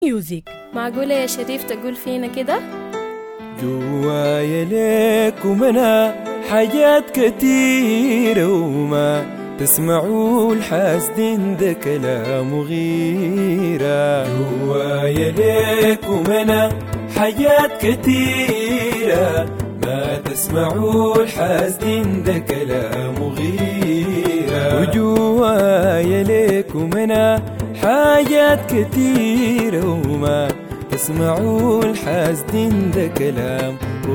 ميوزك معقولة يا شريف تقول فينا كده؟ جوايا ليكم انا حاجات كتيرة وما تسمعوا الحاسدين ده كلام غيرة جوايا ليكم انا حاجات كتيرة ما تسمعوا الحاسدين ده كلام غيرة وجوايا ليكم انا حاجات كتيرة وما تسمعوا الحاسدين ده كلام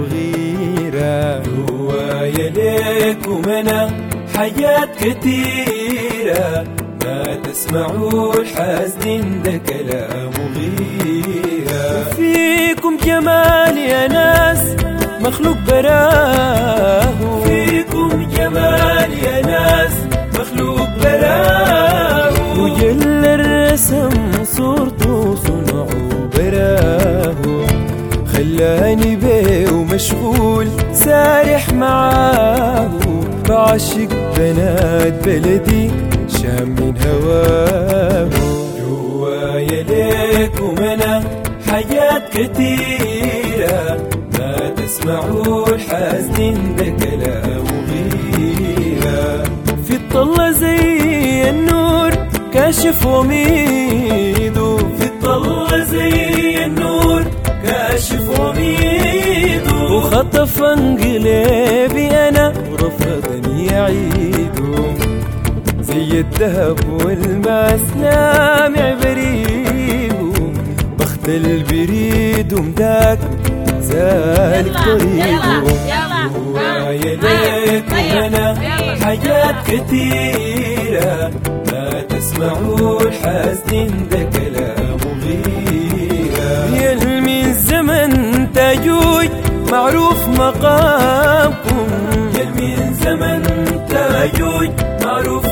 وغيرة جوايا ليكم انا حاجات كتيرة ما تسمعوا الحاسدين ده كلام وغيرة فيكم جمال يا ناس مخلوق براه فيكم جمال يا ناس مخلوق براه وجل الرسم صورته صنعوا براه خلاني بيه ومشغول سارح معاه بعشق بنات بلدي شام من هواه جوايا ليكم انا حاجات كتيرة ما تسمعوا الحاسدين ده كلام وغيرة في الطلة زي النور كاشف وميدو في الطلة زي النور كاشف وميدو وخطف انقلابي انا ورفضني يعيدو زي الذهب والماس لامع بريده بخت البريد ومداك سالك طريقه جوايا ليكم انا حاجات كتيرة ما تسمعوا الحاسدين ده كلام وغيرة يلمي الزمن تاجوج معروف مقامكم يلمي الزمن تاجوج معروف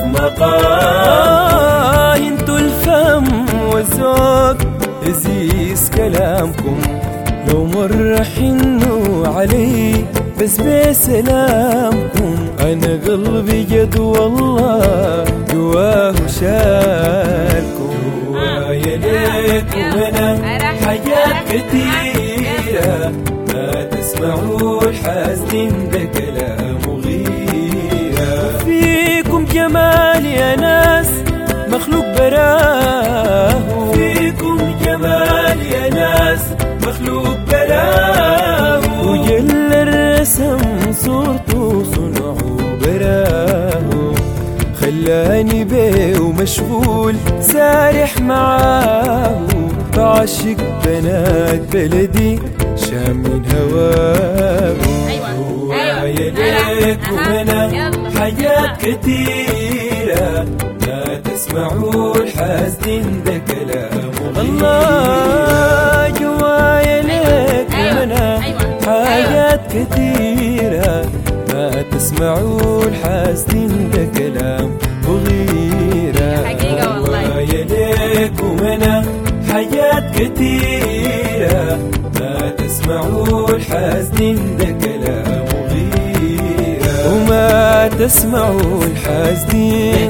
مقام انتوا الفم والذوق عزيز كلامكم لو مر حنوا علي بس بسلامكم انا قلبي جد والله جواه شالكم جوايا ليكم انا حاجات كتيرة ما تسمعوا الحاسدين ده كلام وغيرة فيكم جمال يا ناس مخلوق براه فيكم جمال يا ناس مخلوق براه وجل الرسم صورته صنعوا براه خلاني بيه ومشغول سارح معاه بعشق بنات بلدي شام من هواه جوايا ليكم انا حاجات كتيرة ما تسمعوا الحاسدين ده كلام الله جوايا ليكم انا حاجات كتيرة ما تسمعوا الحاسدين ده كلام وغيرة حقيقة والله. جوايا ليكم انا حاجات كتيرة ما تسمعوا الحاسدين ده كلام وغيرة وما تسمعوا الحاسدين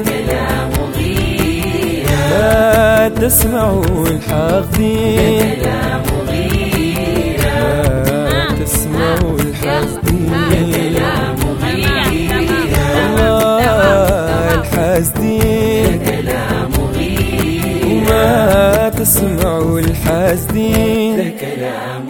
ما تسمعوا الحاقدين ما تسمعوا الحاسدين الله الحاسدين وما تسمعوا الحاسدين